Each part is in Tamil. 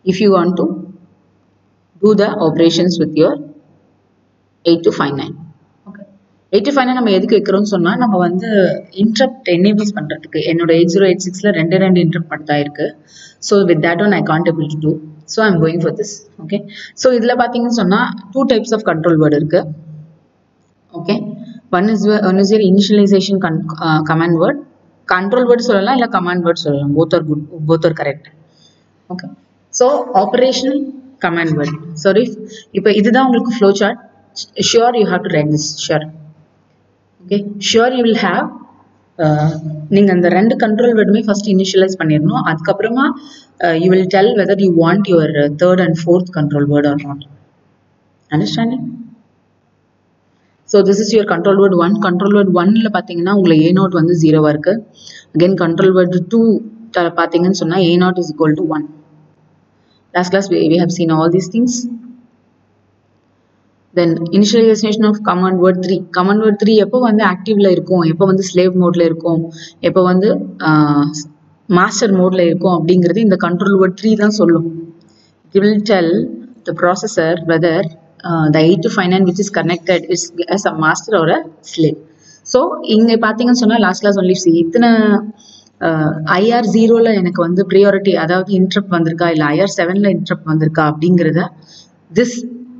if you want to do the operations with your 8259 okay 8259 நம்ம எதுக்கு வைக்கிறோம்னு சொன்னா நம்ம வந்து இன்டரப்ட் எனேபிள்ஸ் பண்றதுக்கு என்னோட எயிட் ஜீரோ எயிட் சிக்ஸ்ல ரெண்டு ரெண்டு இன்டரப்ட் மட்டும் தான் இருக்கு so with that one I can't able to do so I'm going for this okay so இதில் பார்த்தீங்கன்னு சொன்னால் two types of control word இருக்கு okay one is one is your initialization command word control word சொல்லலாம் இல்லை கமாண்ட் வேர்ட் சொல்லலாம் both are good both are correct okay so operational command word sorry இப்போ இதுதான் உங்களுக்கு flow chart sure you have to write this sure okay sure you will have நீங்கள் அந்த ரெண்டு கண்ட்ரோல் வேர்டுமே ஃபர்ஸ்ட் இனிஷியலைஸ் பண்ணிடணும் அதுக்கப்புறமா you will tell whether you want your third and fourth control word are not understanding so this is your control word one control word ஒன்ல பார்த்தீங்கன்னா உங்களுக்கு ஏ நோட் வந்து ஜீரோவாக இருக்கு அகெயின் கண்ட்ரோல் வேர்ட் டூ பார்த்தீங்கன்னு சொன்னால் A nought is equal to one last class we have seen all these things then initialization of command word three command word three எப்போ வந்து ஆக்டிவ்ல இருக்கும் எப்போ வந்து ஸ்லேவ் மோட்ல இருக்கும் எப்போ வந்து மாஸ்டர் மோட்ல இருக்கும் அப்படிங்கிறது இந்த கண்ட்ரோல் வேர்ட் த்ரீ தான் சொல்லும் it will tell the processor whether the eight two five nine which is connected is as a master or slave so இங்கே பார்த்தீங்கன்னு சொன்னால் லாஸ்ட் கிளாஸ் ஒன்லி சி இத்தனை ஐஆர் ஜீரோல எனக்கு வந்து ப்ரியாரிட்டி அதாவது இன்ட்ரப்ட் வந்திருக்கா இல்லை ஐஆர் செவன்ல இன்ட்ரப்ட் வந்திருக்கா அப்படிங்கிறத this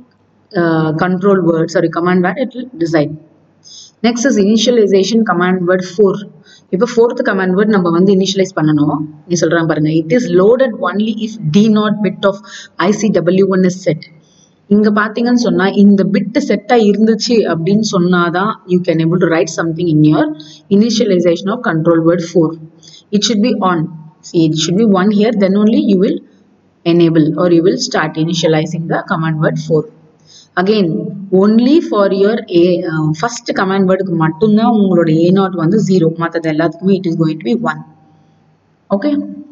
control word sorry command word it will decide next is initialization command word 4 இப்போ ஃபோர்த் கமாண்ட் வேர்ட் நம்ம வந்து இனிஷியலைஸ் பண்ணணும் நீ சொல்றாங்க பாருங்க it is loaded only if D naught bit of ICW one is set இங்க பாத்தீங்கன்னு சொன்னா இந்த பிட் செட்டா இருந்துச்சு அப்படின்னு சொன்னாதான் you can able to write something in your initialization of control word four it should be on it should be one here then only you will enable or you will start initializing the command word 4 again only for your a uh, first command wordக்கு மட்டும்தான் உங்களோட a நாட் வந்து ஜீரோ மற்றது எல்லாத்துக்குமே it is going to be one okay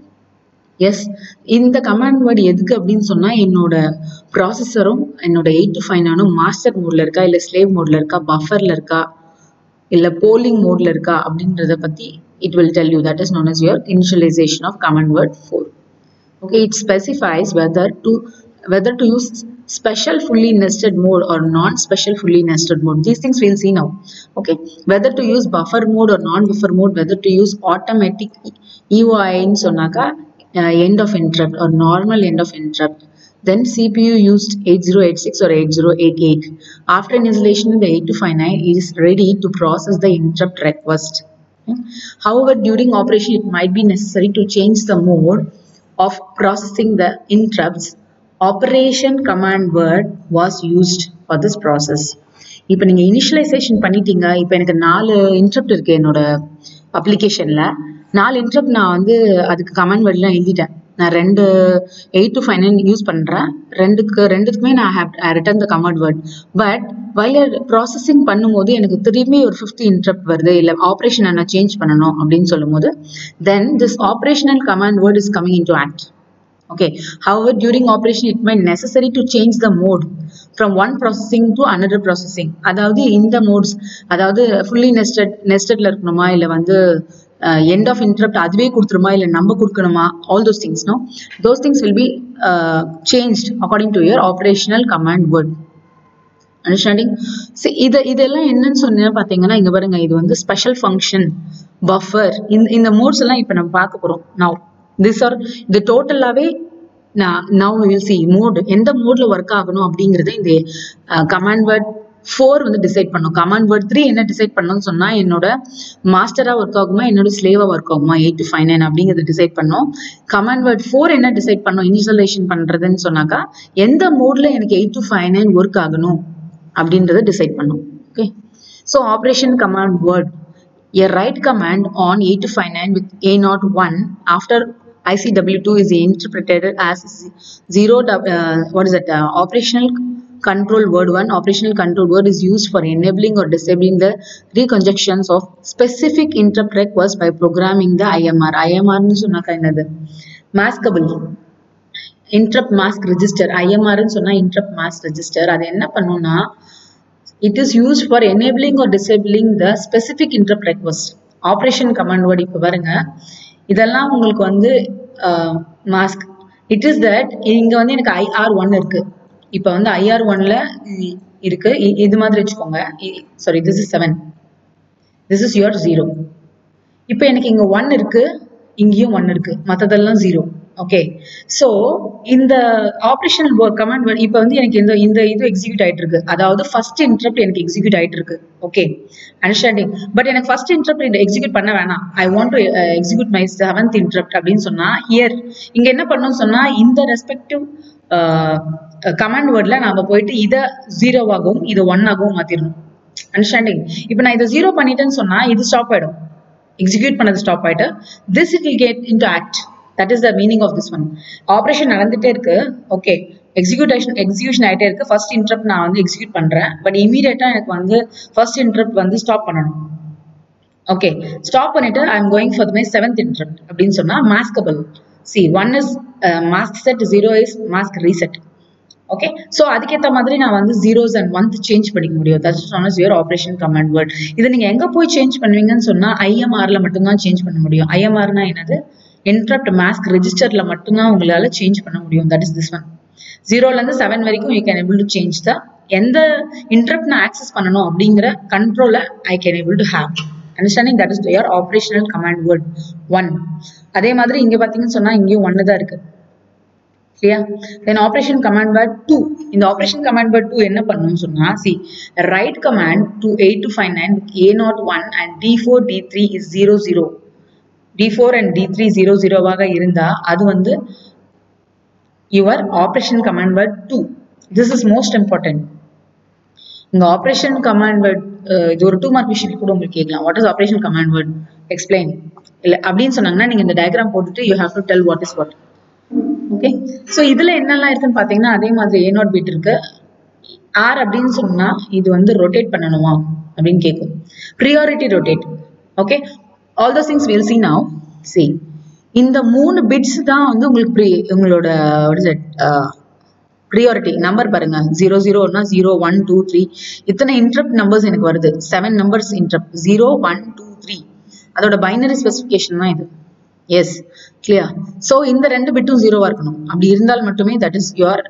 yes இந்த கமாண்ட் வேர்டு எதுக்கு அப்படின்னு சொன்னா என்னோட ப்ராசஸரும் என்னோட எயிட் டு ஃபைவ் நானும் மாஸ்டர் மோட்ல இருக்கா இல்ல ஸ்லேவ் மோட்ல இருக்கா பஃபர்ல இருக்கா இல்ல போலிங் மோட்ல இருக்கா அப்படின்றத பத்தி it will tell you that is known as your initialization of command word four okay it specifies whether to whether to use special fully nested mode or non special fully nested mode these things we'll see now okay whether to use buffer mode or non buffer mode whether to use automatic eoi ன்னு சொன்னாக்கா uh, end of interrupt or normal end of interrupt then CPU used 8086 or 8088 after initialization the 8259 is ready to process the interrupt request Okay. However, during operation, it might be necessary to change the mode of processing the interrupts. Operation command word was used for this process. இப்போ நீங்கள் இனிஷியலைசேஷன் பண்ணிட்டீங்க இப்போ எனக்கு நாலு இன்ட்ரப்ட் இருக்கு என்னோட அப்ளிகேஷனில் நாலு இன்ட்ரப்ட் நான் வந்து அதுக்கு கமெண்ட் வேர்ட்லாம் எழுதிட்டேன் நான் ரெண்டு eight two five nine use பண்ணுறேன் ரெண்டுக்கு ரெண்டுக்குமே நான் have written the command word but while processing பண்ணும்போது எனக்கு திரும்பி ஒரு ஃபிஃப்த் இன்ட்ரப்ட் வருது இல்லை ஆப்ரேஷனை நான் சேஞ்ச் பண்ணணும் அப்படின்னு சொல்லும்போது then this operational command word is coming into act okay however during operation it might necessary to change the mode from one processing to another processing அதாவது இந்த மோட்ஸ் அதாவது ஃபுல்லி நெஸ்டட் நெஸ்டட்ல இருக்கணுமா இல்லை வந்து எண்ட் ஆஃப் இன்டரப்ட் அதுவே கொடுத்துருமா இல்லை நம்ம கொடுக்கணுமா all those things no those things will be changed according to your operational command word understanding சரி இது இதெல்லாம் என்னன்னு சொன்னா பார்த்தீங்கன்னா இங்க பாருங்க இது வந்து ஸ்பெஷல் ஃபங்க்ஷன் பஃபர் இந்த இந்த மோட்ஸ் எல்லாம் இப்போ நம்ம பார்க்க போறோம் நவ் திஸ் ஆர் இது டோட்டலாவே நான் நவ் வில் சி மோட் எந்த மோட்ல ஒர்க் ஆகணும் அப்படிங்கறத இந்த கமாண்ட் வேர்ட் ஃபோர் வந்து டிசைட் பண்ணும் கமாண்ட் வேர்ட் த்ரீ என்ன டிசைட் பண்ணணும்னு சொன்னா என்னோட மாஸ்டரா ஒர்க் ஆகுமா என்னோட ஸ்லேவா ஒர்க் ஆகுமா எயிட் டு ஃபைவ் நைன் அப்படிங்கிறது டிசைட் பண்ணும் கமாண்ட் வேர்ட் ஃபோர் என்ன டிசைட் பண்ணும் இனிஷியலைசேஷன் பண்றதுன்னு சொன்னாக்கா எந்த மோட்ல எனக்கு eight two five nine work ஆகணும் அப்படின்றத டிசைட் பண்ணும் okay so operation command word A write command on 8259 with A01 after ICW2 is interpreted as zero, uh, what is that, uh, operational control word 1 operational control word is used for enabling or disabling the reconjunctions of specific interrupt request by programming the IMR. IMR னு சொன்னாக்கா என்னது maskable interrupt mask register IMR னு சொன்னா interrupt mask register அது என்ன பண்ணும்னா it is used for enabling or disabling the specific interrupt request operation command word இப்போ பாருங்க இதெல்லாம் உங்களுக்கு வந்து மாஸ்க் இட் இஸ் தட் இங்க வந்து எனக்கு ஐஆர் ஒன் இருக்கு இப்போ வந்து ஐஆர் ஒன்ல இருக்கு இ- இது மாதிரி வச்சுக்கோங்க sorry this is seven this is your zero இப்போ எனக்கு இங்க ஒன் இருக்கு இங்கேயும் ஒன் இருக்கு மற்றதெல்லாம் ஜீரோ ஓகே ஸோ இந்த ஆப்ரேஷனல் கமாண்ட் இப்போ வந்து எனக்கு இந்த இந்த இது எக்ஸிக்யூட் ஆயிட்டு இருக்கு அதாவது ஃபர்ஸ்ட் இன்டரப்ட் எனக்கு எக்ஸிக்யூட் ஆயிட்டு இருக்கு ஓகே அண்டர்ஸ்டாண்டிங் பட் எனக்கு ஃபர்ஸ்ட் இன்டரப்ட் எக்ஸிக்யூட் பண்ண வேணாம் I want to execute my seventh interrupt அப்படின்னு சொன்னா ஹியர் இங்க என்ன பண்ணணும்னு சொன்னா இந்த ரெஸ்பெக்டிவ் கமாண்ட் வேர்ட்ல நாம போயிட்டு இதை ஜீரோவாகவும் இதை ஒன் ஆகவும் மாத்திரணும் அண்டர்ஸ்டாண்டிங் இப்போ நான் இதை ஜீரோ பண்ணிட்டேன்னு சொன்னா இது ஸ்டாப் ஆயிடும் எக்ஸிக்யூட் பண்ணது ஸ்டாப் ஆயிட்டு this it will get into act that is the meaning of this one operation நடந்துட்டே இருக்கு ஓகே எக்ஸிக்யூட்டேஷன் எக்ஸிக்யூஷன் ஆயிட்டே இருக்கு ஃபர்ஸ்ட் இன்டரப்ட் நான் வந்து எக்ஸிக்யூட் பண்றேன் பட் இமீடியட்டா எனக்கு வந்து ஃபர்ஸ்ட் இன்டரப்ட் வந்து ஸ்டாப் பண்ணணும் ஓகே ஸ்டாப் பண்ணிட்டு I am going for my seventh interrupt அப்படின்னு சொன்னா maskable see one is mask set zero is mask reset okay so அதுக்கேற்ற மாதிரி நான் வந்து ஜீரோஸ் அண்ட் ஒன்த் சேஞ்ச் பண்ணிக்க முடியும் that's one is your operation command word இது நீங்க எங்க போய் சேஞ்ச் பண்ணுவீங்கன்னு சொன்னா ஐஎம்ஆர்ல மட்டும்தான் சேஞ்ச் பண்ண முடியும் ஐஎம்ஆர்னா என்னது இன்ட்ரப்ட் மாஸ்க் ரெஜிஸ்டர்ல மட்டும்தான் உங்களால சேஞ்ச் பண்ண முடியும் தட் இஸ் திஸ் ஒன் ஜீரோல இருந்து செவன் வரைக்கும் you can able to change the எந்த இன்ட்ரப்ட் நான் ஆக்சஸ் பண்ணணும் அப்படிங்கிற கண்ட்ரோலை I can able to have understanding that is your operational command word one அதே மாதிரி இங்க பாத்தீங்கன்னு சொன்னா இங்கேயும் ஒன்னு தான் இருக்கு சரியா then operation command word two இந்த ஆப்ரேஷன் கமாண்ட் வேர்ட் டூ என்ன பண்ணணும்னு சொன்னா see write command two eight two five nine A naught one and D four D three is zero zero D four and D three zero ஜீரோவாக இருந்தா அது வந்து your operation command word two this is most important இந்த ஆப்ரேஷன் கமாண்ட் வேர்ட் இது ஒரு டூ மார்க் விஷயம் கூட உங்களுக்கு கேட்கலாம் what is operation command word explain இல்லை அப்படின்னு சொன்னாங்கன்னா நீங்க இந்த டயக்ராம் போட்டுட்டு you have to tell what is what okay so இதுல என்னெல்லாம் இருக்குன்னு பாத்தீங்கன்னா அதே மாதிரி ஏ நாட் பிட் இருக்கு ஆர் அப்படின்னு சொன்னா இது வந்து ரொட்டேட் பண்ணணுமா அப்படின்னு கேட்கும் priority rotate okay all those things will see now see இந்த மூணு பிட்ஸ் தான் வந்து உங்களுக்கு pre உங்களோட ப்ரியாரிட்டி நம்பர் பாருங்க ஜீரோ ஜீரோனா ஜீரோ ஒன் டூ த்ரீ இத்தனை இன்ட்ரப்ட் நம்பர்ஸ் எனக்கு வருது seven numbers interrupt zero one two three அதோட பைனரி ஸ்பெசிஃபிகேஷன் தான் இது எஸ் கிளியர் ஸோ இந்த ரெண்டு பிட்டும் ஜீரோவா இருக்கணும் அப்படி இருந்தால் மட்டுமே that is your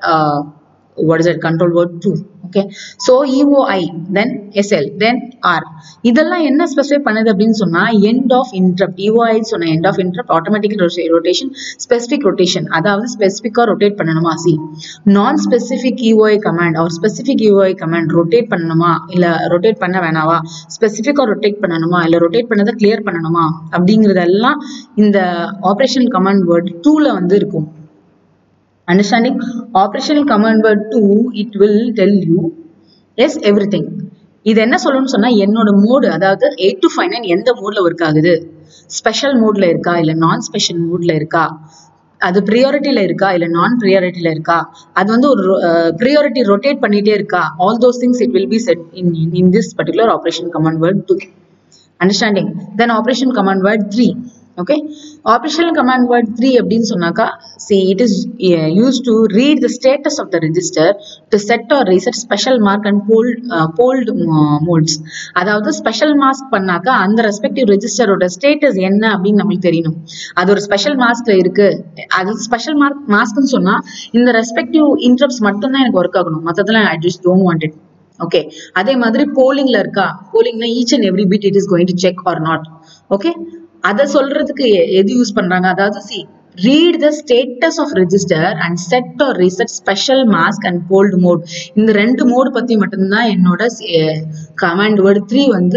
what is it control word 2 okay so eoi then sl then r இதெல்லாம் என்ன ஸ்பெசிஃபை பண்ணுது அப்படின்னு சொன்னா end of interrupt eoi சொன்ன end of interrupt automatic rotation specific rotation அதாவது ஸ்பெசிஃபிக்கா ரொட்டேட் பண்ணணுமா see non-specific eoi command or specific eoi command rotate பண்ணணுமா இல்ல ரொட்டேட் பண்ண வேணாவா ஸ்பெசிஃபிக்கா ரொட்டேட் பண்ணணுமா இல்ல ரொட்டேட் பண்ணதை கிளியர் பண்ணணுமா அப்படிங்கறதெல்லாம் இந்த ஆபரேஷன் கமாண்ட் வேர்ட் டூல வந்து இருக்கும் understanding operational command word 2 it will tell you yes everything இது என்ன சொல்லணும்னு சொன்னா என்னோட மோடு அதாவது எயிட் டு ஃபைவ் நைன் எந்த மோட்ல ஒர்க் ஆகுது ஸ்பெஷல் மோட்ல இருக்கா இல்ல நான் ஸ்பெஷல் மோட்ல இருக்கா அது ப்ரியாரிட்டியில இருக்கா இல்ல நான் ப்ரியாரிட்டியில இருக்கா அது வந்து ஒரு ப்ரியாரிட்டி ரொட்டேட் பண்ணிட்டே இருக்கா all those things it will be set in in this particular operation command word two understanding then operation command word three okay operational command word three அப்படின்னு சொன்னாக்கா see it is use to read the status of the register to set or reset special mark and poll poll modes அதாவது ஸ்பெஷல் மாஸ்க் பண்ணாக்கா அந்த ரெஸ்பெக்டிவ் ரெஜிஸ்டரோட ஸ்டேட்டஸ் என்ன அப்படின்னு நம்மளுக்கு தெரியணும் அது ஒரு ஸ்பெஷல் மாஸ்க்ல இருக்கு அது ஸ்பெஷல் மார்க் மாஸ்க்னு சொன்னா இந்த ரெஸ்பெக்டிவ் இன்ட்ரப்ட்ஸ் மட்டும் தான் எனக்கு ஒர்க் ஆகணும் மற்றதெல்லாம் I just don't want it okay அதே மாதிரி போலிங்ல இருக்கா போலிங்ல each and every bit it is going to check or not okay அதை சொல்றதுக்கு எ- எது யூஸ் பண்றாங்க அதாவது see read the status of register and set or reset special mask and poll mode இந்த ரெண்டு மோடு பத்தி மட்டும்தான் என்னோட கமாண்ட் வேர்டு த்ரீ வந்து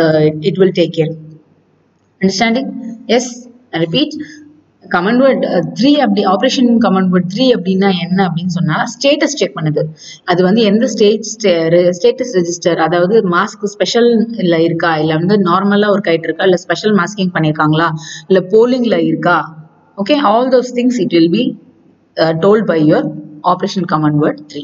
it will take care understanding yes repeat command word three அப்படி ஆப்ரேஷன் கமாண்ட் வேர்ட் த்ரீ அப்படின்னா என்ன அப்படின்னு சொன்னா ஸ்டேட்டஸ் செக் பண்ணுது அது வந்து எந்த ஸ்டேட் ஸ்டேட்டஸ் ரெஜிஸ்டர் அதாவது மாஸ்க் ஸ்பெஷல் இல்ல இருக்கா இல்ல வந்து நார்மலா ஒர்க் ஆயிட்டு இருக்கா இல்ல ஸ்பெஷல் மாஸ்கிங் பண்ணிருக்காங்களா இல்ல போலிங்ல இருக்கா okay all those things it will be told by your operation command word three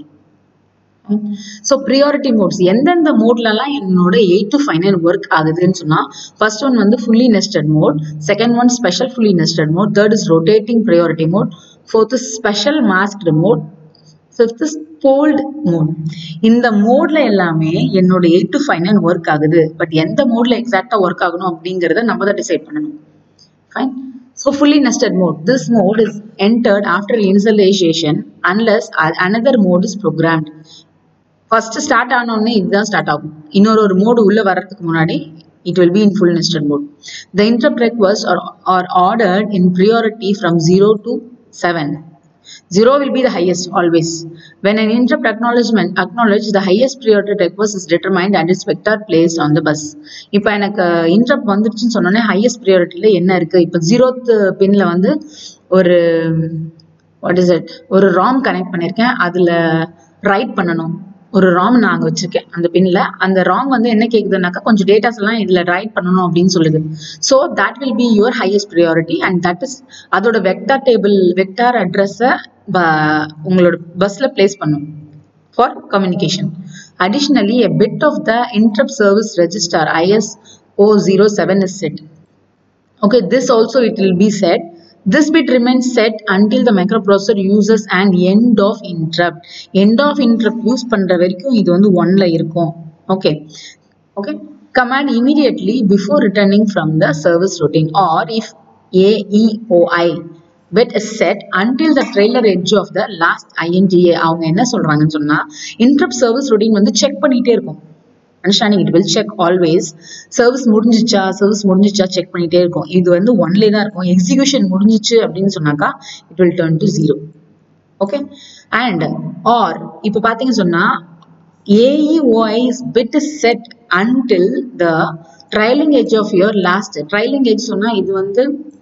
so priority modes எந்தெந்த மோட்லலாம் என்னோட eight two five nine work ஆகுதுன்னு சொன்னா ஃபர்ஸ்ட் ஒன் வந்து fully nested mode second one special fully nested mode third is rotating priority mode fourth is special masked mode fifth is poll mode இந்த மோட்ல எல்லாமே என்னோட eight two five nine work ஆகுது பட் எந்த மோட்ல எக்ஸாக்டா ஒர்க் ஆகணும் அப்படிங்கறத நம்ம தான் டிசைட் பண்ணணும் fine So fully nested mode. This mode is entered after initialization unless a- another mode is programmed. First start ஆனோடனே இதுதான் ஸ்டார்ட் ஆகும் இன்னொரு ஒரு மோடு உள்ள வர்றதுக்கு முன்னாடி it will be in full nested mode. The interrupt requests are, are ordered in priority from 0 to 7. 0 will be the highest always. When an interrupt acknowledgement acknowledge the highest priority request is determined and its vector placed on the bus. இப்போ எனக்கு interrupt வந்துருச்சுன்னு சொன்னோன்னே highest priorityல என்ன இருக்கு இப்போ ஜீரோத் பின்ல வந்து ஒரு வாட் இஸ் இட் ஒரு ராம் கனெக்ட் பண்ணியிருக்கேன் அதுல ரைட் பண்ணணும் ஒரு ராம் நான் அங்க வச்சிருக்கேன் அந்த பின்ல அந்த ராம் வந்து என்ன கேக்குதுனாக்கா கொஞ்சம் டேட்டாஸ் எல்லாம் இதுல ரைட் பண்ணணும் அப்படின்னு சொல்லுது so that will be your highest priority and that is அதோட வெக்டார் டேபிள் வெக்டார் அட்ரஸை உங்களோட பஸ்ல பிளேஸ் பண்ணும் for communication. Additionally, a bit of the interrupt service register IS007 is set. Okay, this also it will be set. This bit remains set until the microprocessor uses an end of interrupt. End of interrupt use பண்ற வரைக்கும் இது வந்து ஒன்ல இருக்கும். Okay. Okay. Command immediately before returning from the service routine or if AEOI bit is set until the trailer edge of the last INTA அவங்க என்ன சொல்றாங்கன்னு சொன்னா interrupt service routine வந்து செக் பண்ணிட்டே இருக்கும் understanding it will check always service முடிஞ்சிச்சா சர்வீஸ் முடிஞ்சிச்சா செக் பண்ணிட்டே இருக்கும் இது வந்து ஒன்லே தான் இருக்கும் எக்ஸிகியூஷன் முடிஞ்சிச்சு அப்படின்னு சொன்னாக்கா it will turn to zero okay and or இப்போ பார்த்தீங்க சொன்னா AEOI's bit is set until the trailing edge of your last trailing edge சொன்னா இது வந்து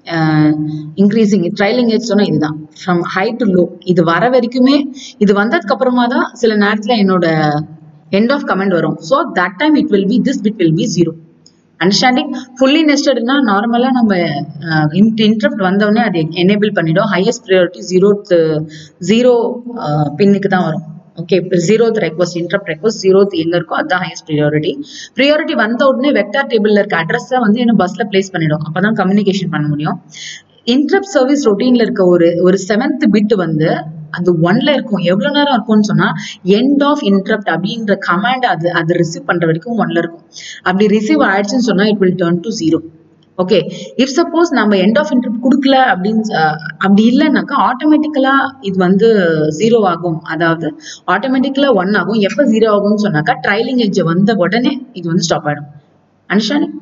இன்க்ரீசிங் ட்ரைலிங் edge சொன்னா இதுதான் ஃப்ரம் ஹை டு லோ இது வர வரைக்குமே இது வந்ததுக்கு அப்புறமா தான் சில நேரத்துல என்னோட end of command வரும் so that time it will be this bit will be zero understanding fully நெஸ்டட்னா நார்மலா நம்ம இன்டரப்ட் வந்தோடனே அது எனேபிள் பண்ணிடும் ஹையஸ்ட் ப்ரையாரிட்டி ஜீரோ ஜீரோ பின்னுக்கு தான் வரும் okay zeroth request interrupt request zeroth எங்க இருக்கோ அதுதான் ஹையஸ்ட் ப்ரியாரிட்டி ப்ரியாரிட்டி வந்த உடனே வெக்டார் டேபிள்ல இருக்க அட்ரஸை வந்து என்ன பஸ்ல பிளேஸ் பண்ணிடும் அப்பதான் கம்யூனிகேஷன் பண்ண முடியும் இன்டரப்ட் சர்வீஸ் ரொட்டீன்ல இருக்க ஒரு ஒரு செவன்த் பிட் வந்து அது ஒன்ல இருக்கும் எவ்வளவு நேரம் இருக்கும்னு சொன்னா எண்ட் ஆஃப் இன்டரப்ட் அப்படின்ற கமாண்ட் அது அது ரிசீவ் பண்ற வரைக்கும் ஒன்ல இருக்கும் அப்படி ரிசீவ் ஆயிடுச்சுன்னு சொன்னா it will turn to zero okay if suppose நம்ம எண்ட் ஆஃப் இன்டரப்ட் கொடுக்கல அப்படின்னு அஹ், அப்படி இல்லைன்னாக்கா ஆட்டோமேட்டிக்கலா இது வந்து ஜீரோ ஆகும் அதாவது ஆட்டோமேட்டிக்கலா ஒன் ஆகும் எப்ப ஜீரோ ஆகும்னு சொன்னாக்கா ட்ரைலிங் எட்ஜ் வந்த உடனே இது வந்து ஸ்டாப் ஆயிடும் understanding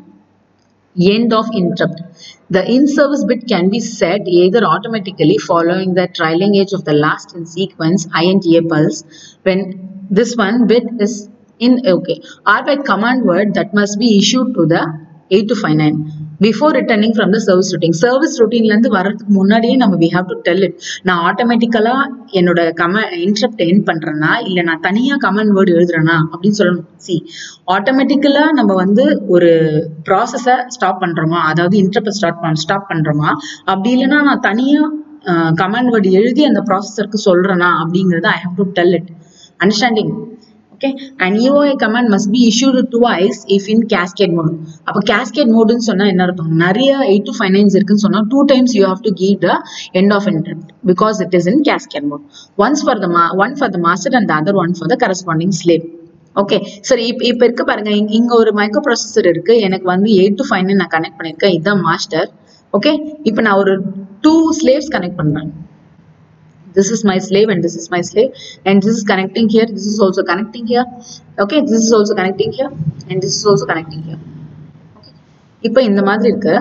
end of interrupt. The in-service bit can be set either automatically following the trailing edge of the last in sequence INTA pulse when this one bit is in okay or by command word that must be issued to the 8259 before returning from the service routine. Service routine ல இருந்து வர்றதுக்கு முன்னாடியே நம்ம we have to tell it. நான் ஆட்டோமேட்டிக்கலா என்னோட கம இன்டரப்ட் என் பண்றேனா இல்ல நான் தனியா கமெண்ட் வேர்டு எழுதுறேனா அப்படின்னு சொல்லணும் சி ஆட்டோமேட்டிக்கலா நம்ம வந்து ஒரு ப்ராசஸ ஸ்டாப் பண்றோமா அதாவது இன்டரப்ட் ஸ்டார்ட் பண்ண ஸ்டாப் பண்றோமா அப்படி இல்லைன்னா நான் தனியா கமெண்ட் வேர்டு எழுதி அந்த ப்ராசஸருக்கு சொல்றேனா அப்படிங்கறத I have to tell it understanding okay an EOI command must be issued twice if in cascade mode அப்ப cascade modeன்னு சொன்னா என்ன அர்த்தம் நிறைய 8 to 5 nines இருக்குன்னு சொன்னா two times you have to give the end of interrupt because it is in cascade mode once for the ma one for the master and the other one for the corresponding slave okay சரி இப்ப இப்ப இருக்கு பாருங்க இங்க- இங்க ஒரு மைக்ரோ ப்ராசஸர் இருக்கு எனக்கு வந்து எயிட் டு ஃபைவ் நான் கனெக்ட் பண்ணிருக்கேன் இதுதான் மாஸ்டர் ஓகே இப்போ நான் ஒரு டூ ஸ்லேவ்ஸ் கனெக்ட் பண்றேன் this is my slave and this is my slave and this is connecting here this is also connecting here okay this is also connecting here and this is also connecting here okay இப்போ இந்த மாதிரி இருக்கு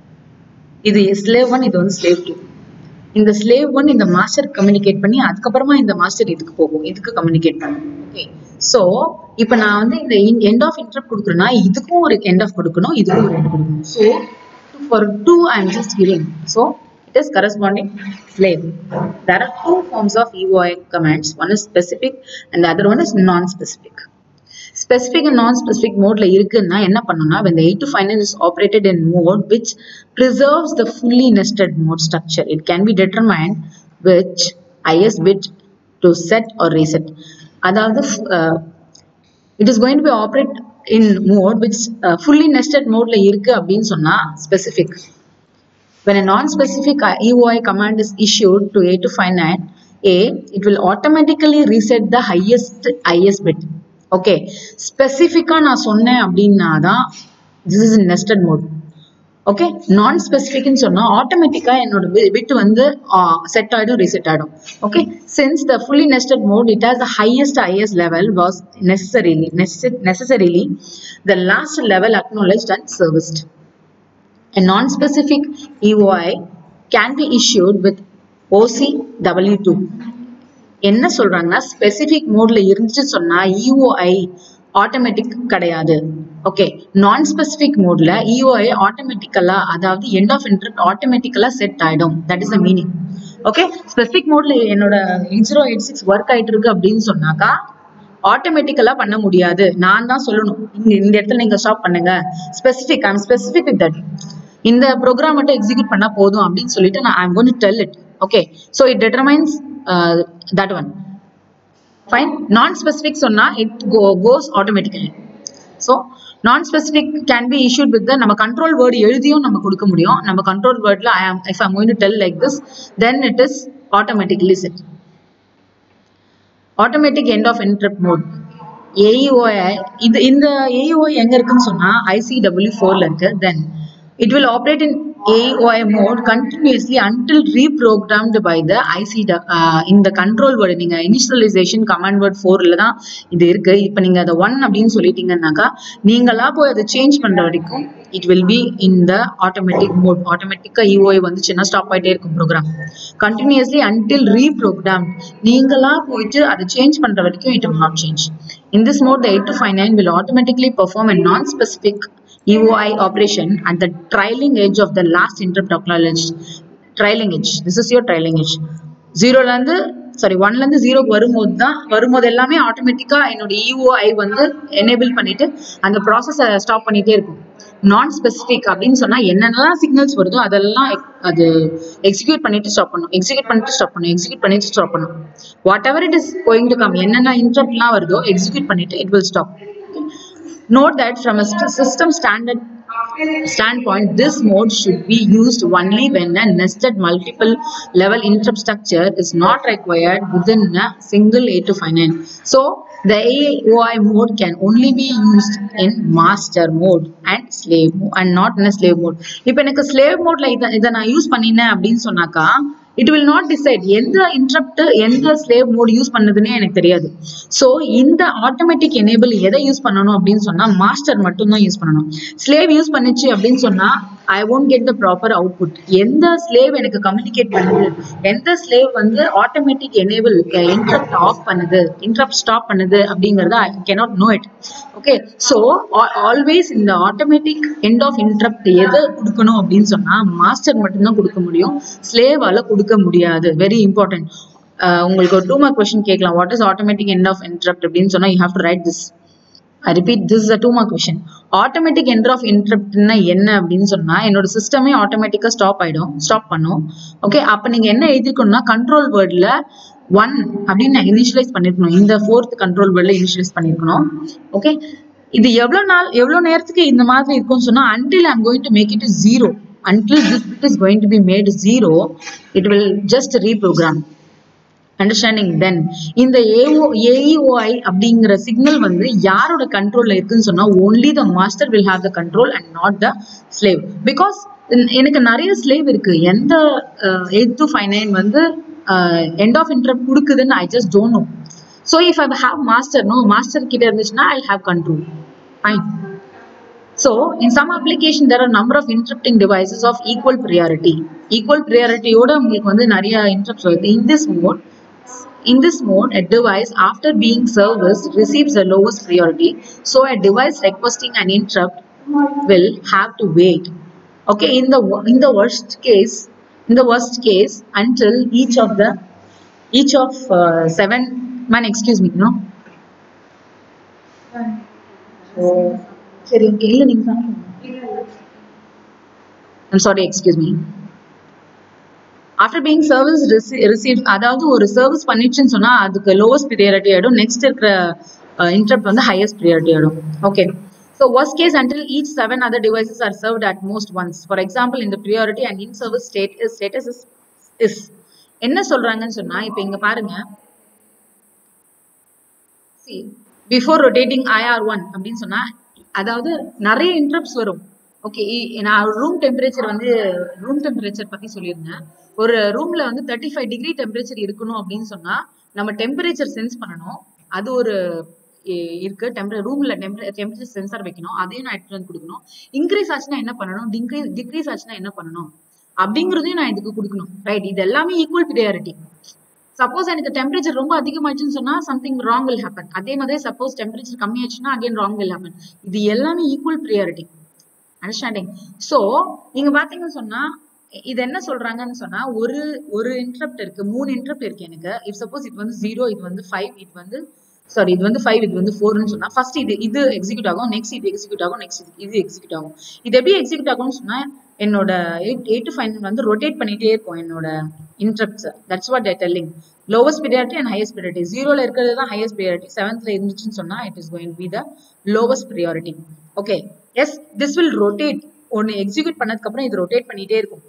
இது ஸ்லேவ் ஒன் இது வந்து ஸ்லேவ் டூ இந்த ஸ்லேவ் ஒன் இந்த மாஸ்டர் கம்யூனிகேட் பண்ணி அதுக்கப்புறமா இந்த மாஸ்டர் இதுக்கு போகும் இதுக்கு கம்யூனிகேட் பண்ணும் ஓகே ஸோ இப்போ நான் வந்து இந்த எண்ட் ஆஃப் இன்டரப்ட் கொடுக்குறேன்னா இதுக்கும் ஒரு எண்ட் ஆஃப் கொடுக்கணும் இதுக்கும் ஒரு எண்ட் கொடுக்கணும் so for two I am just giving so it is corresponding slave. There are two forms of EOI commands. One is specific and the other one is non-specific. Specific and non-specific modeல இருக்குன்னா என்ன பண்ணணும்னா when the 8 to 5 is operated in mode which preserves the fully nested mode structure. It can be determined which IS bit to set or reset. அதாவது uh, it is going to be operate in mode which uh, fully nested modeல இருக்கு அப்படின்னு சொன்னா specific. When a non-specific EOI command is issued to 8259A, it will automatically reset the highest IS bit. Okay, ஸ்பெசிஃபிக்காக நான் சொன்னேன் அப்படின்னா தான் this is in nested mode. Okay நான் ஸ்பெசிஃபிக்னு சொன்னா ஆட்டோமேட்டிக்கா என்னோட பிட் வந்து செட் ஆயிடும் ரீசெட் ஆயிடும் okay since the fully nested mode it has the highest IS level was necessarily necessarily the last level acknowledged and serviced A non-specific EOI can be issued with OCW2. என்ன சொல்றாங்கன்னா ஸ்பெசிபிக் மோட்ல இருந்துச்சு சொன்னா இஓஐ ஆட்டோமேட்டிக் கிடையாது ஓகே நான் ஸ்பெசிபிக் மோட்ல இஓஐ ஆட்டோமேட்டிக்கலா அதாவது எண்ட் ஆஃப் இன்டர்ப்ட் ஆட்டோமேட்டிக்கலா செட் ஆயிடும் that is the meaning okay specific மோட்ல என்னோட eight zero eight six work ஆயிட்டு இருக்கு அப்படின்னு சொன்னாக்கா ஆட்டோமேட்டிக்கலா பண்ண முடியாது நான் தான் சொல்லணும் இங்க இந்த இடத்துல நீங்க ஸ்டாப் பண்ணுங்க specific I'm specific with that இந்த ப்ரோக்ராம் மட்டும் எக்ஸிக்யூட் பண்ணா போதும் அப்படின்னு சொல்லிட்டு நான் I'm gonna tell it okay so it determines that one fine non-specific சொன்னா it goes automatically so non-specific can be issued with நம்ம கண்ட்ரோல் வேர்டு எழுதியும் நம்ம கொடுக்க முடியும் நம்ம கண்ட்ரோல் வேர்ட்ல I am if I'm going to tell like this then it is automatically set automatic end of interrupt mode AEOI இது இந்த ஏஇஓஐ எங்க இருக்குன்னு சொன்னா ஐசிடபிள்யூ ஃபோர்ல இருக்கு then it will operate in AOI mode continuously until reprogrammed by the IC இந்த கண்ட்ரோல் வேர்டு நீங்க இனிஷியலைசேஷன் கமாண்ட் வேர்ட் ஃபோர்ல தான் இது இருக்கு இப்போ நீங்க அதை ஒன் அப்படின்னு சொல்லிட்டீங்கன்னாக்கா நீங்களா போய் அதை சேஞ்ச் பண்ற வரைக்கும் it will be in the automatic mode ஆட்டோமேட்டிக்கா இஓஐ வந்துச்சுன்னா ஸ்டாப் ஆயிட்டே இருக்கும் ப்ரோக்ராம் கண்டினியூஸ்லி அன்டில் ரீப்ரோக்ராம் நீங்களா போயிட்டு அதை சேஞ்ச் பண்ற வரைக்கும் it will not change in this mode the 8259 will automatically perform a non-specific EOI operation at the trailing edge of the last interrupt acknowledged. Trailing edge. This is your trailing edge. ஜீரோல இருந்து சாரி ஒன்ல இருந்து ஜீரோக்கு வரும்போது தான் வரும்போது எல்லாமே ஆட்டோமேட்டிக்கா என்னோட இஓஐ வந்து எனேபிள் பண்ணிட்டு அந்த ப்ராசஸை ஸ்டாப் பண்ணிட்டே இருக்கும் நான் ஸ்பெசிஃபிக் அப்படின்னு சொன்னா என்னென்னலாம் சிக்னல்ஸ் வருதோ அதெல்லாம் அது எக்ஸிக்யூட் பண்ணிட்டு ஸ்டாப் பண்ணும் எக்ஸிக்யூட் பண்ணிட்டு ஸ்டாப் பண்ணும் எக்ஸிக்யூட் பண்ணிட்டு ஸ்டாப் பண்ணும் whatever it is going to come என்னென்ன இன்டர்ப்ட்லாம் வருதோ எக்ஸிக்யூட் பண்ணிட்டு it will stop Note that from a system standard standpoint, this mode should be used only when a nested multiple level interrupt structure is not required within a single A259. So, the AOI mode can only be used in master mode and slave mode and not in a slave mode. இப்போ எனக்கு slave modeல இதை இதை நான் யூஸ் பண்ணினேன் அப்படின்னு சொன்னாக்கா இட் வில் நாட் டிசைட் எந்த இன்ட்ரப்ட் எந்த ஸ்லேவ் மோட் யூஸ் பண்ணதுன்னே எனக்கு தெரியாது ஸோ இந்த ஆட்டோமேட்டிக் எனேபிள் எதை யூஸ் பண்ணணும் அப்படின்னு சொன்னா மாஸ்டர் மட்டும் தான் யூஸ் பண்ணணும் ஸ்லேவ் யூஸ் பண்ணுச்சு அப்படின்னு சொன்னா I won't get the proper output எந்த ஸ்லேவ் எனக்கு கம்யூனிகேட் பண்ணுது எந்த ஸ்லேவ் வந்து ஆட்டோமேட்டிக் எனேபிள் இன்ட்ரப்ட் ஆஃப் பண்ணுது இன்ட்ரப்ட் ஸ்டாப் பண்ணுது அப்படிங்கறத I cannot know it okay so always இந்த ஆட்டோமேட்டிக் எண்ட் ஆஃப் இன்ட்ரப்ட் எதை கொடுக்கணும் அப்படின்னு சொன்னா மாஸ்டர் மட்டும்தான் கொடுக்க முடியும் ஸ்லேவால கொடுக்க முடியாது வெரி இம்பார்ட்டன்ட் உங்களுக்கு ஒரு டூ மார்க் கொஸ்டின் கேட்கலாம் what is automatic end of interrupt அப்படின்னு சொன்னா you have to write this I repeat this a two mark question automatic end of இன்ட்ரப்ட்னா என்ன அப்படின்னு சொன்னா என்னோட சிஸ்டமே ஆட்டோமேட்டிக்கா ஸ்டாப் ஆயிடும் ஸ்டாப் பண்ணும் ஓகே அப்ப நீங்க என்ன எழுதிக்கணும்னா கண்ட்ரோல் வேர்ட்ல ஒன் அப்படின்னு நான் இனிஷியலைஸ் பண்ணிருக்கணும் இந்த ஃபோர்த் கண்ட்ரோல் வேர்ட்ல இனிஷியலைஸ் பண்ணிருக்கணும் ஓகே இது எவ்வளவு நாள் எவ்வளவு நேரத்துக்கு இந்த மாதிரி இருக்கும்னு சொன்னா until I'm going to make it zero until this bit is going to be made zero, it will just reprogram. Understanding then இந்த ஏஓ ஏஇஓஐ அப்படிங்கிற சிக்னல் வந்து யாரோட கண்ட்ரோல்ல இருக்குன்னு சொன்னா only the master will have the control and not the slave because எனக்கு நிறைய ஸ்லேவ் இருக்கு எந்த எயிட் டு ஃபைவ் நைன் வந்து எண்ட் ஆஃப் இன்டர்ப்ட் கொடுக்குதுன்னு I just don't know so if I have master no master கிட்ட இருந்துச்சுன்னா I have control fine So, in some application, there are number of interrupting devices of equal priority. Equal priority ஓட உங்களுக்கு வந்து நிறைய interrupts வருது. In this mode, in this mode, a device after being serviced receives the lowest priority. So, a device requesting an interrupt will have to wait. Okay, in the in the worst case, in the worst case, until each of the each of uh, seven man, excuse me, no. Oh. சரி ஓகே இல்லை நீங்க I'm sorry excuse me after being service receive அதாவது ஒரு சர்வீஸ் பண்ணிச்சுன்னு சொன்னா அதுக்கு லோவஸ்ட் ப்ரியாரிட்டி ஆயிடும் நெக்ஸ்ட் இருக்கிற இன்டர்ப்ட் வந்து ஹையஸ்ட் ப்ரியாரிட்டி ஆயிடும் okay So worst case until each seven other devices are served at most once. For example, in the priority and in service state is status is, is. என்ன சொல்றாங்கன்னு சொன்னா இப்ப இங்க பாருங்க see before rotating IR1 அப்படின்னு சொன்னா அதாவது நிறைய இன்டரப்ட்ஸ் வரும் ஓகே நான் ரூம் டெம்பரேச்சர் வந்து ரூம் டெம்பரேச்சர் பத்தி சொல்லியிருந்தேன் ஒரு ரூம்ல வந்து தேர்ட்டி ஃபைவ் டிகிரி டெம்பரேச்சர் இருக்கணும் அப்படின்னு சொன்னா நம்ம டெம்பரேச்சர் சென்ஸ் பண்ணணும் அது ஒரு இ- இருக்கு டெம்பரே ரூம்ல டெம்பரேச்சர் சென்சார் வைக்கணும் அதையும் நான் எடுத்துட்டு வந்து கொடுக்கணும் இன்க்ரீஸ் ஆச்சுன்னா என்ன பண்ணணும் டிக்ரீஸ் டிக்ரீஸ் ஆச்சுன்னா என்ன பண்ணணும் அப்படிங்கறதையும் நான் இதுக்கு கொடுக்கணும் ரைட் இது எல்லாமே ஈக்குவல் ப்ரியாரிட்டி சப்போஸ் எனக்கு டெம்பரேச்சர் ரொம்ப அதிகமாயிடுச்சுன்னு சொன்னா சம்திங் ராங் வில் ஹேப்பன் அதே மாதிரி சப்போஸ் டெம்பரேச்சர் கம்மியாச்சுன்னா அகைன் ராங் வில் ஹேப்பன் இது எல்லாமே ஈக்குவல் ப்ரியாரிட்டி அண்டர்ஸ்டாண்டிங் சோ நீங்க பாத்தீங்கன்னு சொன்னா இ- இது என்ன சொல்றாங்கன்னு சொன்னா ஒரு ஒரு இன்டரப்ட் இருக்கு மூணு இன்டரப்ட் இருக்கு எனக்கு இப் சப்போஸ் இது வந்து ஜீரோ இது வந்து ஃபைவ் இது வந்து சாரி இது வந்து ஃபைவ் இது வந்து ஃபோர்னு சொன்னா ஃபர்ஸ்ட் இது இது எக்ஸிக்யூட் ஆகும் நெக்ஸ்ட் இது எக்ஸிக்யூட் ஆகும் நெக்ஸ்ட் இது எக்ஸிக்யூட் ஆகும் இது எப்படி எக்ஸிக்யூட் ஆகும்னு சொன்னா என்னோட எயிட் எயிட் டு ஃபைவ் வந்து ரொட்டேட் பண்ணிட்டே இருக்கும் என்னோட interrupts that's what I telling lowest priority and highest priority ஜீரோல இருக்கிறது தான் ஹையஸ்ட் ப்ரியாரிட்டி செவன்த்ல இருந்துச்சுன்னு சொன்னா it is going be the lowest priority okay yes this will rotate ஒன்னு எக்ஸிக்யூட் பண்ணதுக்கு அப்புறம் இது ரொட்டேட் பண்ணிட்டே இருக்கும்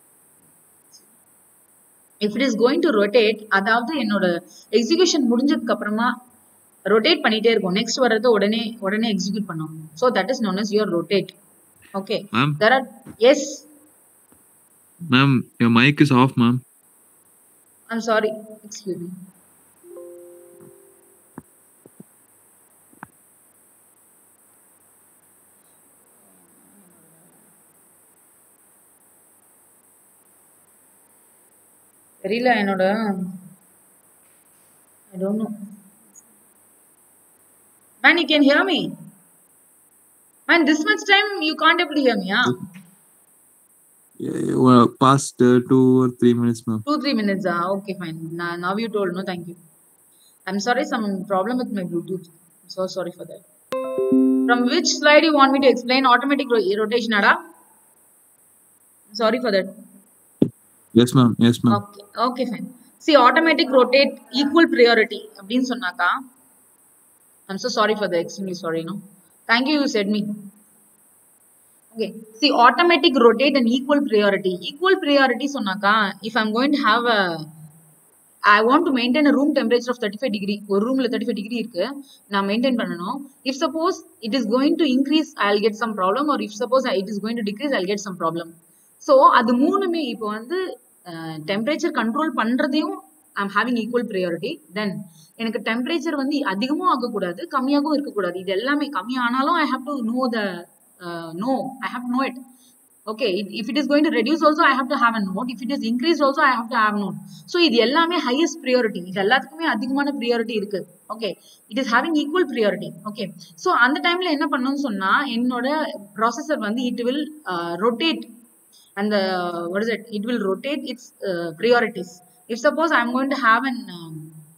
if it is going to rotate அதாவது என்னோட எக்ஸிகியூஷன் முடிஞ்சதுக்கு அப்புறமா ரொட்டேட் பண்ணிட்டே இருக்கும் நெக்ஸ்ட் வர்றத உடனே உடனே எக்ஸிக்யூட் பண்ணும் so that is known as your rotate okay Ma'am, there are yes ma'am, your mic is off, ma'am. I'm sorry excuse me தெரியல என்னோட I don't know man you can hear me man this much time you can't able to hear me ah Yeah, well, past uh, two or three minutes, ma'am. two three minutes ah okay fine now, now you told no thank you i'm sorry some problem with my bluetooth I'm so sorry for that from which slide you want me to explain automatic ro- rotation ada sorry for that Yes, ma'am. Yes, ma'am. okay okay fine see automatic rotate equal priority அப்படின்னு சொன்னாக்கா i'm so sorry for that extremely sorry no thank you you said me Okay. See, automatic rotate and equal priority. Equal priority சொன்னாக்கா, if I'm going to have a, I want to maintain a room temperature of 35 degree. ஒரு roomல 35 degree இருக்கு. நான் maintain பண்ணணும். If suppose it is going to increase, I'll get some problem. Or if suppose it is going to decrease, I'll get some problem. So, அது மூணுமே இப்போ வந்து டெம்பரேச்சர் கண்ட்ரோல் பண்றதையும் I'm having equal priority then எனக்கு டெம்பரேச்சர் வந்து அதிகமும் ஆகக்கூடாது கம்மியாகவும் இருக்கக்கூடாது இது எல்லாமே கம்மியானாலும் I have to know the no I have know it okay if it is going to reduce also I have to have a note if it is increase also I have to have note so இது எல்லாமே ஹையஸ்ட் ப்ரியாரிட்டி இது எல்லாத்துக்குமே அதிகமான ப்ரியாரிட்டி இருக்கு okay it is having equal priority okay so அந்த டைம்ல என்ன பண்ணணும்னு சொன்னா என்னோட ப்ராசஸர் வந்து it will rotate and the what is it it will rotate its uh, priorities if suppose i'm going to have an um,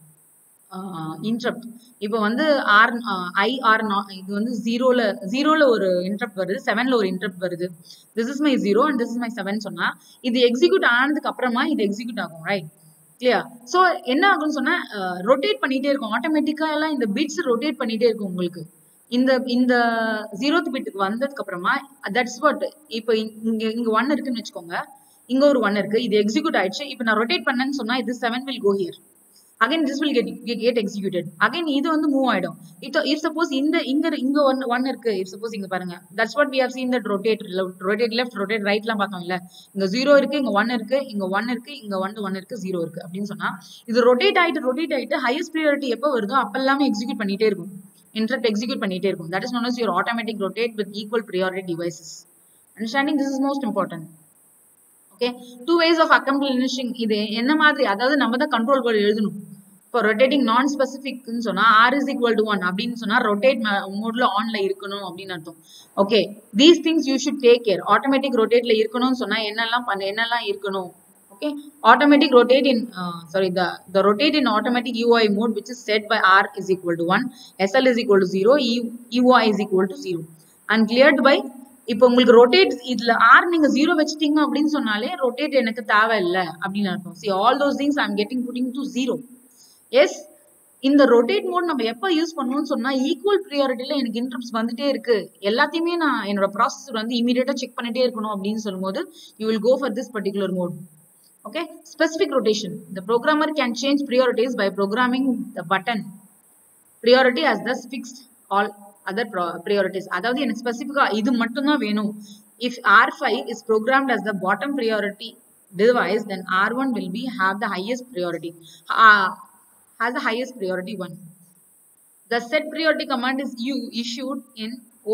uh, interrupt இப்போ வந்து ஆர் ஐ ஆர் இது வந்து ஜீரோல ஜீரோல ஒரு இன்டரப்ட் வருது செவன்ல ஒரு இன்டரப்ட் வருது this is my zero and this is my seven சொன்னா இது எக்ஸிக்யூட் ஆனதுக்கு அப்புறமா இது எக்ஸிக்யூட் ஆகும் ரைட் கிளியர் ஸோ என்ன ஆகும்னு சொன்னா ரொட்டேட் பண்ணிட்டே இருக்கும் ஆட்டோமேட்டிக்கா எல்லாம் இந்த பிட்ஸ் ரொட்டேட் பண்ணிட்டே இருக்கும் உங்களுக்கு இந்த இந்த ஜீரோத் பிட்டுக்கு வந்ததுக்கு அப்புறமா தட்ஸ் வாட் இப்போ இங்க இங்க ஒன் இருக்குன்னு வச்சுக்கோங்க இங்க ஒரு ஒன் இருக்கு இது எக்ஸிக்யூட் ஆயிடுச்சு இப்போ நான் ரொட்டேட் பண்ணேன்னு சொன்னா இது seven will go here again this will get get executed again இது வந்து மூவ் ஆயிடும் இப்போ இஃப் சப்போஸ் இந்த இங்க இங்க ஒன் ஒன் இருக்கு இஃப் சப்போஸ் இங்க பாருங்க that's what we have seen that rotate rotate left rotate ரைட்லாம் பார்த்தோம் இல்ல இங்க ஜீரோ இருக்கு இங்க ஒன் இருக்கு இங்க ஒன் இருக்கு இங்க ஒன் ஒன் இருக்கு ஜீரோ இருக்கு அப்படின்னு சொன்னா இது ரொட்டேட் ஆயிட்டு ரொட்டேட் ஆயிட்டு ஹையஸ்ட் ப்ரியாரிட்டி எப்போ வருதோ அப்ப எல்லாமே எக்ஸிக்யூட் பண்ணிட்டே இருக்கும் interrupt execute பண்ணிட்டே இருக்கும் that is known as your automatic rotate with equal priority devices understanding this is most important okay two ways of accomplishing இது என்ன மாதிரி அதாவது நம்ம தான் கண்ட்ரோல் கோட் எழுதணும் இப்போ ரொட்டேட்டிங் நான் ஸ்பெசிஃபிக்னு சொன்னா R is equal to one அப்படின்னு சொன்னா ரொட்டேட் மோட்ல ஆன்ல இருக்கணும் அப்படின்னு அர்த்தம் okay these things you should take care automatic ரொட்டேட்ல இருக்கணும்னு சொன்னா என்னெல்லாம் பண்ண என்னெல்லாம் இருக்கணும் okay automatic rotate in uh, sorry the the rotate in automatic ui mode which is set by r is equal to 1 sl is equal to 0 e, ui is equal to 0 and cleared by இப்போ உங்களுக்கு ரொட்டேட் இதுல ஆர் நீங்க ஜீரோ வச்சிட்டீங்க அப்படின்னு சொன்னாலே ரொட்டேட் எனக்கு தேவை இல்லை அப்படின்னு அர்த்தம் see all those things I'm getting putting to zero yes இந்த ரொட்டேட் மோட் நம்ம எப்போ யூஸ் பண்ணுவோம்னு சொன்னா ஈக்குவல் ப்ரியாரிட்டில எனக்கு இன்ட்ரப்ட்ஸ் வந்துட்டே இருக்கு எல்லாத்தையுமே நான் என்னோட ப்ராசஸர் வந்து இமீடியட்டா செக் பண்ணிட்டே இருக்கணும் அப்படின்னு சொல்லும்போது you will go for this particular mode okay specific rotation the programmer can change priorities by programming the button priority as thus fixed all other priorities அதாவது எனக்கு ஸ்பெசிஃபிக்கா இது மட்டும் தான் வேணும் if R five is programmed as the bottom priority device then r1 will be have the highest priority uh, has the highest priority one the set priority command is you issued in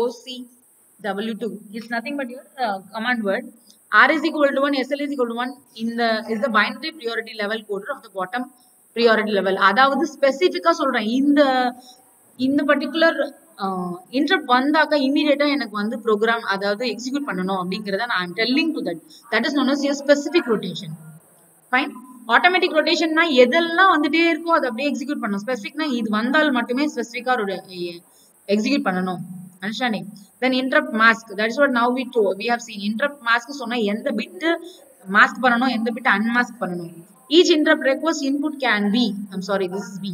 ocw2 it's nothing but your uh, command word r is equal to 1 sl is equal to 1 in the is the binary priority level coder of the bottom priority level அதாவது ஸ்பெசிஃபிக்கா சொல்றேன் இந்த இந்த பர்டிகுலர் இன்டர்ப்ட் வந்தாக்கா இமீடியட்டா எனக்கு வந்து ப்ரோக்ராம் அதாவது எக்ஸிக்யூட் பண்ணணும் அப்படிங்கறத நான் telling to that that is known as specific rotation fine automatic ரொட்டேஷன்னா எதெல்லாம் வந்துட்டே இருக்கோ அதை அப்படியே எக்ஸிக்யூட் பண்ணணும் ஸ்பெசிஃபிக்னா இது வந்தால் மட்டுமே ஸ்பெசிஃபிக்கா எக்ஸிக்யூட் பண்ணணும் understanding then interrupt mask that is what now we do we have seen interrupt mask சொன்னா எந்த பிட் மாஸ்க் பண்ணணும் எந்த பிட் அன்மாஸ்க் பண்ணணும் each interrupt request input can be I'm sorry this is be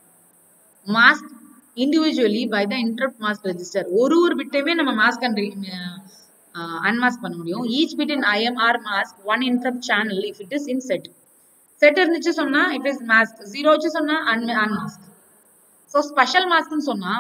mask individually by the interrupt mask register ஒரு ஒரு பிட்டையுமே நம்ம மாஸ்க் அண்ட் அன்மாஸ்க் பண்ண முடியும் each bit in IMR mask one interrupt channel if it is in set set இருந்துச்சு சொன்னா இட் இஸ் மாஸ்க் ஜீரோ வச்சு சொன்னா அன்மாஸ்க் ஸோ ஸ்பெஷல் மாஸ்க்னு சொன்னா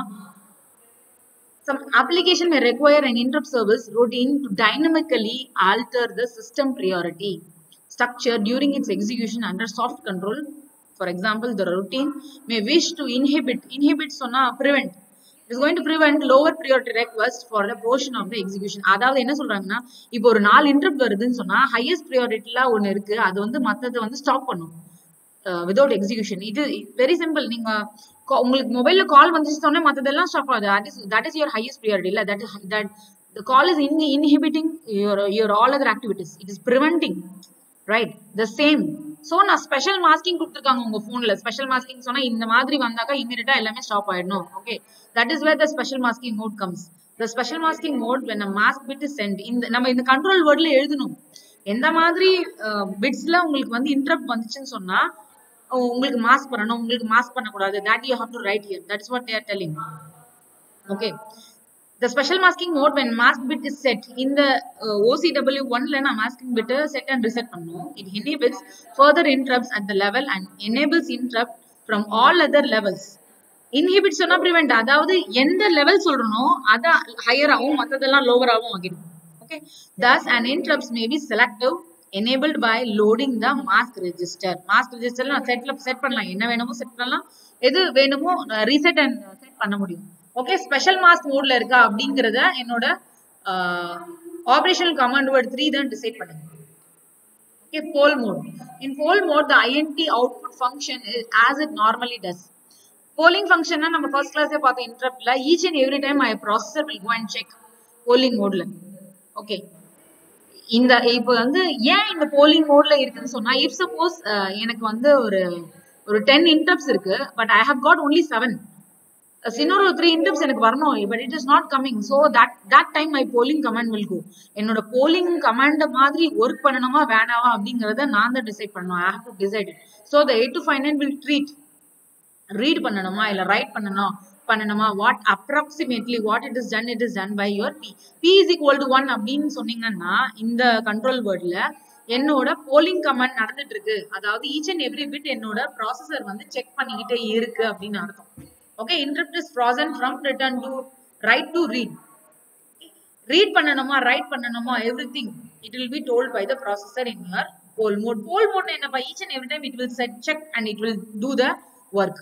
some application may require an interrupt service routine to dynamically alter the system priority structure during its execution under soft control for example the routine may wish to inhibit inhibit சொன்னா prevent it is going to prevent lower priority request for the portion of the execution அதாவது என்ன சொல்றாங்கன்னா இப்போ ஒரு நாலு இன்டர்ப்ட் வருதுன்னு சொன்னா ஹையஸ்ட் ப்ரியாரிட்டில ஒன்னு இருக்கு அது வந்து மத்ததை வந்து ஸ்டாப் பண்ணும் விதவுட் எக்ஸிகியூஷன் இது வெரி சிம்பிள் நீங்க co- உங்களுக்கு மொபைல்ல கால் வந்துச்சு சொன்னா மத்ததெல்லாம் ஸ்டாப் ஆகுது that is that is your highest priority இல்ல that that the call is in inhibiting your your all other activities it is preventing right the same so நான் ஸ்பெஷல் மாஸ்கிங் கொடுத்துருக்காங்க உங்க போன்ல ஸ்பெஷல் மாஸ்கிங் சொன்னா இந்த மாதிரி வந்தாக்கா இமீடியட்டா எல்லாமே ஸ்டாப் ஆயிடணும் okay that is where the special masking mode comes the special masking mode when a mask bit is sent இந்த நம்ம இந்த கண்ட்ரோல் வேர்ட்ல எழுதணும் எந்த மாதிரி பிட்ஸ்ல உங்களுக்கு வந்து இன்டரப்ட் வந்துச்சுன்னு சொன்னா உ- உங்களுக்கு மாஸ்க் பண்ணணும் உங்களுக்கு மாஸ்க் பண்ணக்கூடாது that you have to write here that is what they are telling okay the special masking mode when mask bit is set in the uh, OCW 1 ல நான் masking bit set and reset பண்ணணும் it inhibits further interrupts at the level and enables interrupt from all other levels inhibit சொன்னா prevent அதாவது எந்த லெவல் சொல்றனோ அத ஹையர் ஆகும் மத்ததெல்லாம் லோவர் ஆகும் ஆகிடும் okay thus an interrupts may be selective enabled by loading the mask register mask register நான் செட்ல செட் பண்ணலாம் என்ன வேணுமோ செட் பண்ணலாம் எது வேணுமோ ரீசெட் அண்ட் செட் பண்ண முடியும் ஓகே ஸ்பெஷல் மாஸ்க் மோட்ல இருக்கா அப்படிங்கறத என்னோட ஆபரேஷனல் கமாண்ட் வேர்ட் த்ரீ தான் டிசைட் பண்ணுங்க Okay, poll mode. In poll mode, the INT output function is as it normally does. Polling function னா நம்ம first class பார்த்தோம் interruptல each and every time my processor will go and check polling modeல. Okay. இந்த இப்போ வந்து ஏன் இந்த போலிங் மோட்ல இருக்குன்னு சொன்னா இஃப் சப்போஸ் எனக்கு வந்து ஒரு ஒரு டென் இன்டர்ப்ஸ் இருக்கு but I have got only seven இன்னொரு த்ரீ இன்டர்ப்ஸ் எனக்கு வரணும் but it is not coming so that that time my polling command will go என்னோட போலிங் கமாண்ட் மாதிரி ஒர்க் பண்ணணுமா வேணாமா அப்படிங்கறத நான் தான் டிசைட் பண்ணணும் I have to decide so the eight two five nine will treat read பண்ணணுமா இல்ல ரைட் பண்ணணும் பண்ணணுமா what approximately what it is done it is done by your P P is equal to one அப்படின்னு சொன்னீங்கன்னா இந்த கண்ட்ரோல் வேர்ட்ல என்னோட போலிங் கமாண்ட் நடந்துட்டு இருக்கு அதாவது ஈச் அண்ட் எவ்ரி பிட் என்னோட ப்ராசஸர் வந்து செக் பண்ணிக்கிட்டே இருக்கு அப்படின்னு அர்த்தம் okay interrupt is frozen from return to write to read read பண்ணணுமா ரைட் பண்ணணுமா every thing it will be told by the processor in your poll mode poll mode என்னப்பா each and every time it will set check and it will do the work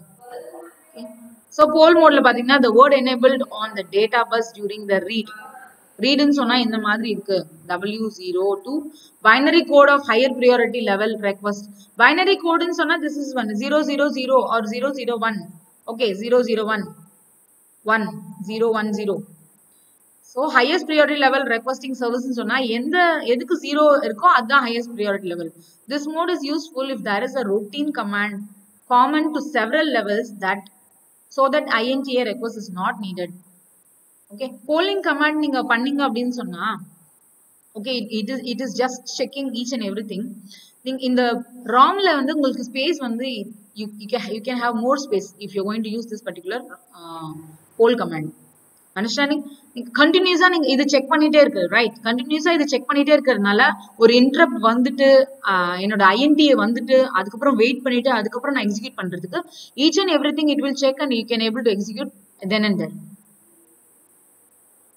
so poll மோட்ல பாத்தீங்கன்னா the word enabled on the data bus during the read ரீடுன்னு சொன்னா இந்த மாதிரி இருக்கு W zero two binary code of higher priority level request binary கோடுன்னு சொன்னா this is one zero zero zero or zero zero one okay zero zero one one zero one zero so highest priority level requesting சர்வீஸ்னு சொன்னா எந்த எதுக்கு ஜீரோ இருக்கோ அதுதான் highest priority level this mode is useful if there is a routine command common to several levels that so that INTA request is not needed. Okay, polling command நீங்க பண்ணீங்க அப்படின்னு சொன்னா okay it, it is it is just checking each and everything நீங்க இந்த ROM-ல வந்து உங்களுக்கு ஸ்பேஸ் வந்து you, you can you can have more space if you're going to use this particular uh, poll command understanding நீங்க கண்டினியூஸா நீங்க இது செக் பண்ணிட்டே இருக்கு ரைட் கண்டினியூஸா இது செக் பண்ணிட்டே இருக்கிறதுனால ஒரு இன்டரப்ட் வந்துட்டு ஆஹ் என்னோட ஐஎன்டிஏ வந்துட்டு அதுக்கப்புறம் வெயிட் பண்ணிட்டு அதுக்கப்புறம் நான் எக்ஸிக்யூட் பண்றதுக்கு each and every thing it will check and you can able to execute then and then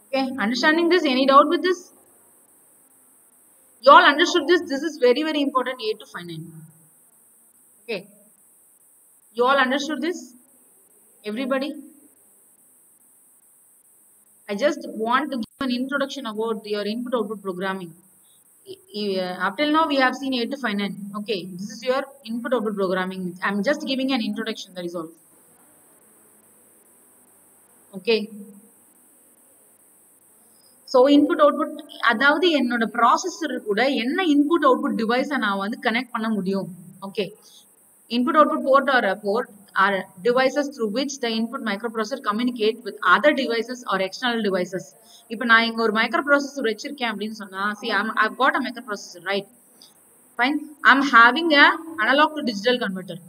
Okay, understanding this? Any doubt with this? You all understood this? This is very, very important. 8 to 5, 9. Okay. You all understood this? Everybody? I just want to give an introduction about your input output programming. I- I- uh, Up till now, we have seen 8 to 5, 9. Okay, this is your input output programming. I'm just giving an introduction, that is all. Okay. So input output அதாவது என்னோட ப்ராசஸர் கூட என்ன இன்புட் அவுட்புட் டிவைஸை நான் வந்து கனெக்ட் பண்ண முடியும் okay input output port or port or devices through which the input microprocessor communicate with other devices or external devices இப்போ நான் இங்க ஒரு மைக்ரோ ப்ராசஸர் வச்சிருக்கேன் அப்படின்னு சொன்னா see I'm I got a microprocessor right fine I'm having a analog to digital converter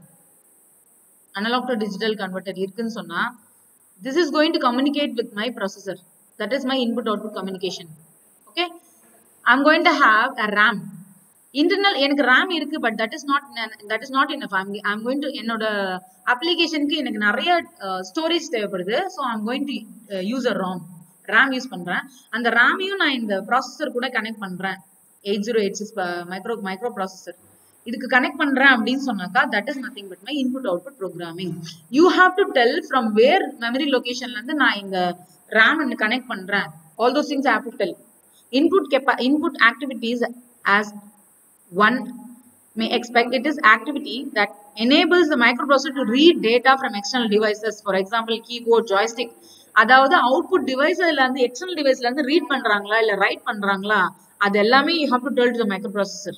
analog to digital converter இருக்குன்னு சொன்னா this is going to communicate with my processor that is my input output communication okay i'm going to have a ram internal எனக்கு RAM இருக்கு but that is not that is not enough I'm I'm going to என்னோட அப்ளிகேஷனுக்கு எனக்கு நிறைய ஸ்டோரேஜ் தேவைப்படுது so I'm going to use a RAM RAM use பண்றேன் அந்த ரேமையும் நான் இந்த ப்ராசஸர் கூட கனெக்ட் பண்றேன் eight zero eight six micro micro processor இதுக்கு கனெக்ட் பண்றேன் அப்படின்னு சொன்னாக்கா that is nothing but my input output programming you have to tell from where memory லொகேஷன்ல இருந்து நான் இந்த ரேம் கனெக்ட் பண்றேன் all those things have to tell input capa input activities as one may expect it is activity that enables the microprocessor to read data from external devices for example keyboard joystick அதாவது அவுட்புட் டிவைஸ்ல இருந்து எக்ஸ்டர்னல் டிவைஸ்ல இருந்து ரீட் பண்றாங்களா இல்ல ரைட் பண்றாங்களா அது எல்லாமே you have to tell to the micro processor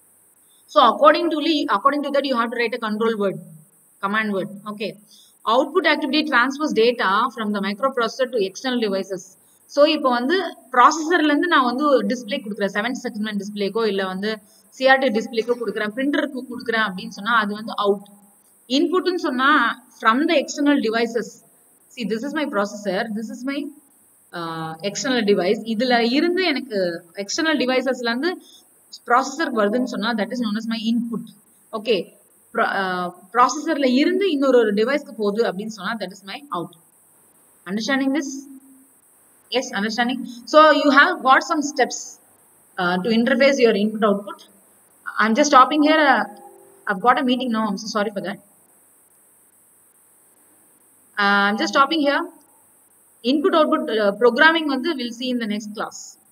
so according to according to that you have to write a control word command word okay output activity transfers data from the microprocessor to external devices so இப்போ வந்து ப்ராசஸர்ல இருந்து நான் வந்து டிஸ்பிளே கொடுக்குறேன் செவன் செக்மெண்ட் டிஸ்பிளேக்கோ இல்ல வந்து சிஆர்டி டிஸ்பிளேக்கோ கொடுக்குறேன் பிரிண்டருக்கு கொடுக்குறேன் அப்படின்னு சொன்னா அது வந்து அவுட் இன்புட்னு சொன்னா from the external devices see this is my processor this is my external device இதுல இருந்து எனக்கு எக்ஸ்டர்னல் டிவைசஸ்ல இருந்து ப்ராசஸர் வருதுன்னு சொன்னா that is known as my input okay ப்ராசஸர்ல இருந்து இன்னொரு ஒரு டிவைஸ்க்கு போகுது அப்படின்னு சொன்னா that is my out understanding this yes understanding so you have got some steps uh, to interface your input output i'm just stopping here uh, i've got a meeting now i'm so sorry for that uh, i'm just stopping here input output uh, programming வந்து we'll see in the next class